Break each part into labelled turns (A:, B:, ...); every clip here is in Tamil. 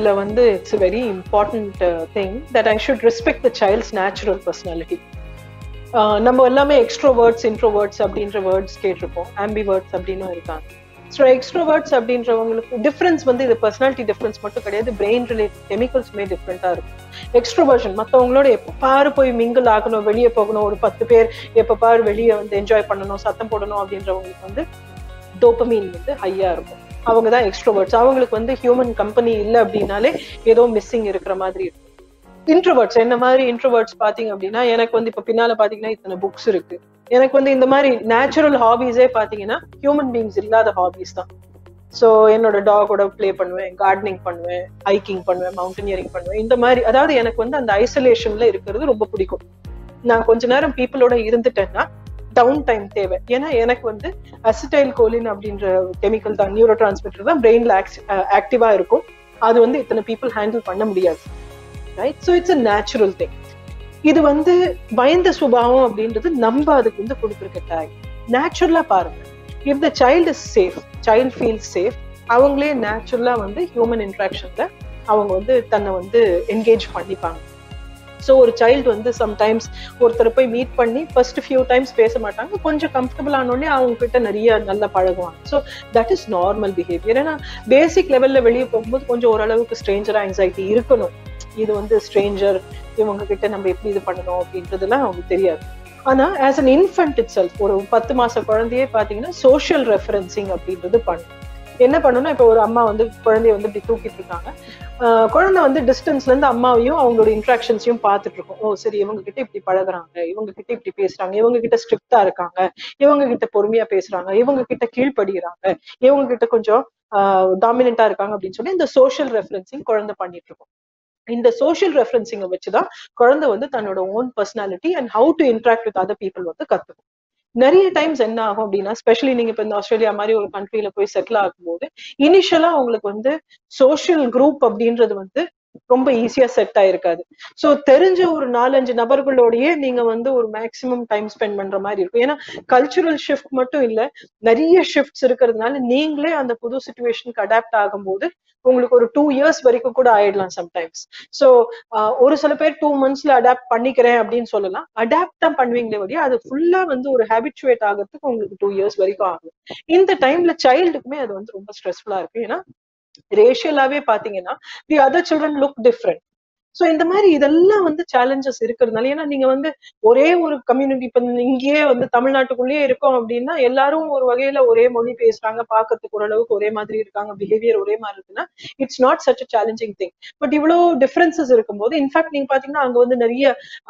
A: இதுல வந்து it's very important thing that I should respect the child's natural personality நம்ம எல்லாமே எக்ஸ்ட்ரோவேர்ட்ஸ் இன்ட்ரோவேர்ட்ஸ் அப்படின்ற வேர்ட்ஸ் கேட்டிருப்போம் ஆம்பி வேர்ட்ஸ் அப்படின்னு இருக்காங்க ஸோ எக்ஸ்ட்ரோவேர்ட்ஸ் அப்படின்றவங்களுக்கு டிஃப்ரென்ஸ் வந்து இது பர்சனாலிட்டி டிஃப்ரென்ஸ் மட்டும் கிடையாது பிரெயின் ரிலேட்டட் கெமிக்கல்ஸுமே டிஃப்ரெண்ட்டாக இருக்கும் எக்ஸ்ட்ரோவர்ஷன் மற்றவங்களோட எப்போ பாரு போய் மிங்கிள் ஆகணும் வெளியே போகணும் ஒரு பத்து பேர் எப்போ பாரு வெளியே வந்து என்ஜாய் பண்ணணும் சத்தம் போடணும் அப்படின்றவங்களுக்கு வந்து டோப்பமீன் வந்து ஹையா இருக்கும் அவங்க தான் எக்ஸ்ட்ரோவர்ட்ஸ் அவங்களுக்கு வந்து ஹியூமன் கம்பெனி இல்லை அப்படின்னாலே ஏதோ மிஸ்ஸிங் இருக்கிற மாதிரி இருக்கும் இன்ட்ரோவர்ட்ஸ் என்ன மாதிரி இன்ட்ரோவர்ட்ஸ் பாத்தீங்க அப்படின்னா எனக்கு வந்து இப்ப பின்னால பாத்தீங்கன்னா இத்தனை புக்ஸ் இருக்கு எனக்கு வந்து இந்த மாதிரி நேச்சுரல் ஹாபிஸே பாத்தீங்கன்னா ஹியூமன் பீங்ஸ் இல்லாத ஹாபிஸ் தான் ஸோ என்னோட டாகோட ப்ளே பண்ணுவேன் கார்டனிங் பண்ணுவேன் ஹைக்கிங் பண்ணுவேன் மவுண்டனியரிங் பண்ணுவேன் இந்த மாதிரி அதாவது எனக்கு வந்து அந்த ஐசோலேஷன்ல இருக்கிறது ரொம்ப பிடிக்கும் நான் கொஞ்ச நேரம் பீப்புளோட இருந்துட்டேன்னா டவுன் டைம் தேவை ஏன்னா எனக்கு வந்து அசிடைல் கோலின் அப்படின்ற கெமிக்கல் தான் நியூரோ டிரான்ஸ்மிட்டர் தான் பிரெயின்ல ஆக்டிவா இருக்கும் அது வந்து இத்தனை பீப்புள் ஹேண்டில் பண்ண முடியாது right so it's a natural thing இது வந்து பயந்த சுபாவம் அப்படின்றது நம்ம அதுக்கு வந்து கொடுத்துருக்க டேக் நேச்சுரலா பாருங்க if the child is safe child feel safe அவங்களே நேச்சுரலா வந்து ஹியூமன் இன்ட்ராக்ஷன்ல அவங்க வந்து தன்னை வந்து என்கேஜ் பண்ணிப்பாங்க ஸோ ஒரு சைல்டு வந்து சம்டைம்ஸ் ஒருத்தரை போய் மீட் பண்ணி ஃபர்ஸ்ட் ஃபியூ டைம்ஸ் பேச மாட்டாங்க கொஞ்சம் கம்ஃபர்டபுள் ஆனோடனே அவங்க கிட்ட நிறைய நல்லா பழகுவாங்க so that is normal behaviour ஏன்னா பேசிக் லெவல்ல வெளியே போகும்போது கொஞ்சம் ஓரளவுக்கு ஸ்ட்ரேஞ்சர் ஆங்ஸைட்டி இருக்கணும் இது வந்து ஸ்ட்ரேஞ்சர் இவங்க கிட்ட நம்ம எப்படி இது பண்ணணும் அப்படின்றதுலாம் அவங்களுக்கு தெரியாது ஆனா as an infant itself ஒரு பத்து மாச குழந்தையே பாத்தீங்கன்னா சோஷியல் ரெஃபரன்சிங் அப்படின்றது பண்ணும் என்ன பண்ணணும்னா இப்போ ஒரு அம்மா வந்து குழந்தைய வந்து இப்படி தூக்கிட்டு இருக்காங்க குழந்தை வந்து டிஸ்டன்ஸ்ல இருந்து அம்மாவையும் அவங்களோட இன்ட்ராக்ஷன்ஸையும் பார்த்துட்டு இருக்கும் ஓ சரி இவங்க கிட்ட இப்படி பழகுறாங்க இவங்க கிட்ட இப்படி பேசுறாங்க இவங்க கிட்ட ஸ்ட்ரிக்டா இருக்காங்க இவங்க கிட்ட பொறுமையா பேசுறாங்க இவங்க கிட்ட கீழ்படுகிறாங்க இவங்க கிட்ட கொஞ்சம் டாமினண்டா இருக்காங்க அப்படின்னு சொல்லி இந்த சோஷியல் ரெஃபரன்சிங் குழந்தை பண்ணிட்டு இருக்கும் இந்த சோஷியல் ரெஃபரன்சிங்கை வச்சுதான் குழந்தை வந்து தன்னோட own personality and how to interact with other people வந்து கத்துக்கும் நிறைய டைம்ஸ் என்ன ஆகும் அப்படின்னா ஸ்பெஷலி நீங்க இப்ப இந்த ஆஸ்திரேலியா மாதிரி ஒரு கண்ட்ரில போய் செட்டில் ஆகும்போது இனிஷியலா உங்களுக்கு வந்து சோஷியல் குரூப் அப்படின்றது வந்து ரொம்ப ஈஸியா செட் ஆயிருக்காது சோ தெரிஞ்ச ஒரு நாலஞ்சு நபர்களோடயே நீங்க வந்து ஒரு மேக்சிமம் டைம் ஸ்பெண்ட் பண்ற மாதிரி இருக்கும் ஏன்னா கல்ச்சுரல் ஷிஃப்ட் மட்டும் இல்ல நிறைய ஷிஃப்ட்ஸ் இருக்கிறதுனால நீங்களே அந்த புது சுச்சுவேஷனுக்கு அடாப்ட் ஆகும்போது உங்களுக்கு ஒரு டூ இயர்ஸ் வரைக்கும் கூட ஆயிடலாம் சம்டைம்ஸ் ஸோ ஒரு சில பேர் டூ மந்த்ஸ்ல அடாப்ட் பண்ணிக்கிறேன் அப்படின்னு சொல்லலாம் அடாப்ட் தான் பண்ணுவீங்களே வழியா அது ஃபுல்லா வந்து ஒரு ஹேபிச்சுவேட் ஆகிறதுக்கு உங்களுக்கு டூ இயர்ஸ் வரைக்கும் ஆகும் இந்த டைம்ல சைல்டுக்குமே அது வந்து ரொம்ப ஸ்ட்ரெஸ்ஃபுல்லா இருக்கு ஏன்னா ரேஷியலாவே பாத்தீங்கன்னா the other children look different so இந்த மாதிரி இதெல்லாம் வந்து சேலஞ்சஸ் இருக்கிறதுனால ஏன்னா நீங்க வந்து ஒரே ஒரு கம்யூனிட்டி இப்ப இங்கேயே வந்து தமிழ்நாட்டுக்குள்ளேயே இருக்கோம் அப்படின்னா எல்லாரும் ஒரு வகையில ஒரே மொழி பேசுறாங்க பாக்கிறதுக்கு ஓரளவுக்கு ஒரே மாதிரி இருக்காங்க பிஹேவியர் ஒரே மாதிரி இருக்குன்னா it's not such a challenging thing but இவ்வளவு டிஃபரன்சஸ் இருக்கும்போது இன்ஃபேக்ட் நீங்க பாத்தீங்கன்னா அங்க வந்து நிறைய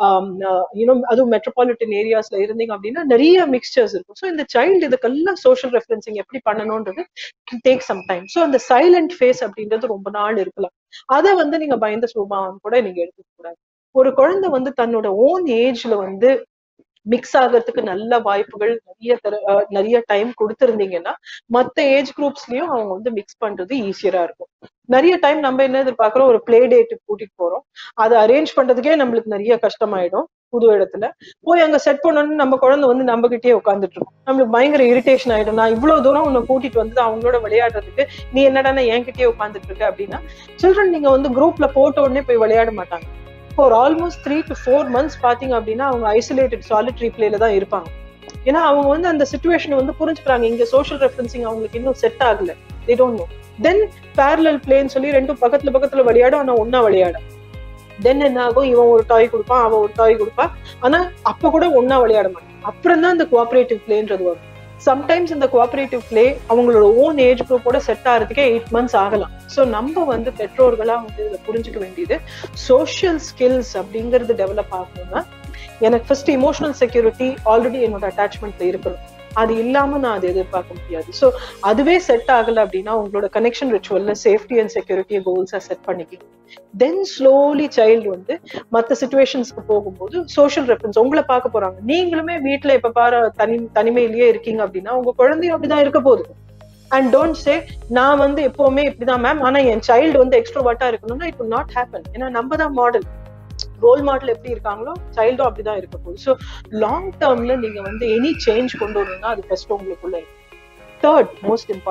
A: யூனோ அதுவும் மெட்ரோபாலிட்டன் ஏரியாஸ்ல இருந்தீங்க அப்படின்னா நிறைய மிக்சர்ஸ் இருக்கும் ஸோ இந்த சைல்டு இதுக்கெல்லாம் சோஷியல் ரெஃபரன்சிங் எப்படி பண்ணணும்ன்றது டேக் சம் டைம் ஸோ அந்த சைலண்ட் ஃபேஸ் அப்படின்றது ரொம்ப நாள் இருக்கலாம் அதை வந்து நீங்க பயந்த சுபாவம் கூட நீங்க எடுத்துக்க கூடாது ஒரு குழந்தை வந்து தன்னோட ஓன் ஏஜ்ல வந்து மிக்ஸ் ஆகிறதுக்கு நல்ல வாய்ப்புகள் நிறைய தர நிறைய டைம் கொடுத்துருந்தீங்கன்னா மத்த ஏஜ் குரூப்ஸ்லயும் அவங்க வந்து மிக்ஸ் பண்றது ஈஸியரா இருக்கும் நிறைய டைம் நம்ம என்ன எதிர்பார்க்கிறோம் ஒரு பிளே டேட்டுக்கு கூட்டிட்டு போறோம் அதை அரேஞ்ச் பண்றதுக்கே நம்மளுக்கு நிறைய கஷ்டமாயிடும் புது இடத்துல போய் அங்க செட் பண்ணணும்னு நம்ம குழந்தை வந்து நம்ம கிட்டே உட்காந்துட்டு இருக்கும் நம்மளுக்கு பயங்கர இரிட்டேஷன் ஆயிடும் நான் இவ்வளவு தூரம் உன்னை கூட்டிட்டு வந்து அவங்களோட விளையாடுறதுக்கு நீ என்னடா என்கிட்டயே உட்காந்துட்டு இருக்க அப்படின்னா சில்ட்ரன் நீங்க வந்து குரூப்ல போட்ட உடனே போய் விளையாட மாட்டாங்க for almost three to four months பாத்தீங்க அப்படின்னா அவங்க ஐசோலேட்டட் சாலிட்ரி பிளேல தான் இருப்பாங்க ஏன்னா அவங்க வந்து அந்த சுச்சுவேஷனை வந்து புரிஞ்சுக்கிறாங்க இங்க சோஷியல் ரெஃபரன்சிங் அவங்களுக்கு இன்னும் செட் ஆகல they don't know then parallel பிளேன்னு சொல்லி ரெண்டும் பக்கத்துல பக்கத்துல விளையாடும் ஆனா ஒன்னா விளையாடும் தென் என்ன ஆகும் இவன் ஒரு டாய் கொடுப்பான் அவன் ஒரு டாய் கொடுப்பான் ஆனா அப்ப கூட ஒன்னா விளையாட மாட்டான் அப்புறம் தான் இந்த கோஆபரேட்டிவ் பிளேன்றது வரும் சம்டைம்ஸ் இந்த கோஆபரேட்டிவ் பிளே அவங்களோட ஓன் ஏஜ் குரூப்போட செட் ஆகிறதுக்கே எயிட் மந்த்ஸ் ஆகலாம் ஸோ நம்ம வந்து பெற்றோர்களா வந்து இதை புரிஞ்சுக்க வேண்டியது சோஷியல் ஸ்கில்ஸ் அப்படிங்கிறது டெவலப் ஆகணும்னா எனக்கு ஃபர்ஸ்ட் இமோஷனல் செக்யூரிட்டி ஆல்ரெடி என்னோட அட்டாச்மெண்ட்ல இருக்கணும் அது இல்லாம நான் அதை எதிர்பார்க்க முடியாது ஸோ அதுவே செட் ஆகல அப்படின்னா உங்களோட கனெக்ஷன் ரிச்சுவல்ல சேஃப்டி அண்ட் செக்யூரிட்டி கோல்ஸா செட் பண்ணிக்கலாம் தென் ஸ்லோலி சைல்டு வந்து மற்ற சுச்சுவேஷன்ஸ்க்கு போகும்போது சோஷியல் ரெஃபரன்ஸ் உங்களை பார்க்க போறாங்க நீங்களுமே வீட்டுல இப்ப பாரு தனி தனிமையிலேயே இருக்கீங்க அப்படின்னா உங்க குழந்தையும் அப்படிதான் இருக்க போகுது அண்ட் டோன்ட் சே நான் வந்து எப்பவுமே இப்படிதான் மேம் ஆனா என் சைல்டு வந்து எக்ஸ்ட்ரோவாட்டா இருக்கணும்னா இட் வில் நாட் ஹேப்பன் ஏன்னா நம்ம தான் மாடல் ரோல் மாடல் எப்படி இருக்காங்களோ சைல்டும் அப்படிதான் இருக்க போகுது ஸோ லாங் டேர்ம்ல நீங்க வந்து எனி சேஞ்ச் கொண்டு வரணும்னா அது ஃபர்ஸ்ட் உங்களுக்குள்ள third most important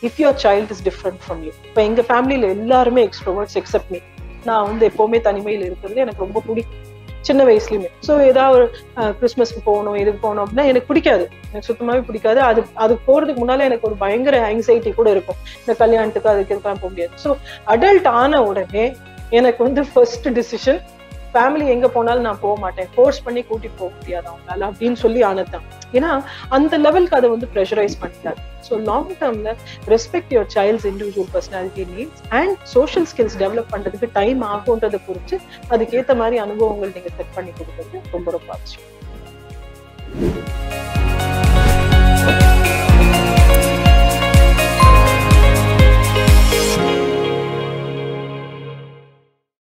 A: if your child is different from you இப்போ எங்க ஃபேமிலியில எல்லாருமே எக்ஸ்ட்ரோவர்ட்ஸ் எக்ஸப்ட் மீ நான் வந்து எப்பவுமே தனிமையில் இருக்கிறது எனக்கு ரொம்ப பிடிக்கும் சின்ன வயசுலயுமே ஸோ ஏதாவது ஒரு கிறிஸ்மஸ்க்கு போகணும் இதுக்கு போகணும் அப்படின்னா எனக்கு பிடிக்காது எனக்கு சுத்தமாவே பிடிக்காது அது அது போறதுக்கு முன்னால எனக்கு ஒரு பயங்கர ஆங்ஸைட்டி கூட இருக்கும் இந்த கல்யாணத்துக்கு அதுக்கு இதுக்கெல்லாம் போக முடியாது ஸோ அடல்ட் ஆன உடனே எனக்கு வந்து ஃபர்ஸ்ட் டிசிஷன் ஃபேமிலி எங்க போனாலும் நான் போக மாட்டேன் ஃபோர்ஸ் பண்ணி கூட்டிட்டு போக முடியாது அவங்களால அப்படின்னு சொல்லி ஆனதான் ஏன்னா அந்த லெவலுக்கு அதை வந்து ப்ரெஷரைஸ் பண்ணிட்டாரு ஸோ லாங் டேர்ம்ல respect your child's individual personality needs and social skills develop பண்றதுக்கு டைம் ஆகுன்றதை குறித்து அதுக்கேற்ற மாதிரி அனுபவங்கள் நீங்க செட் பண்ணி கொடுக்கறது ரொம்ப ரொம்ப அவசியம்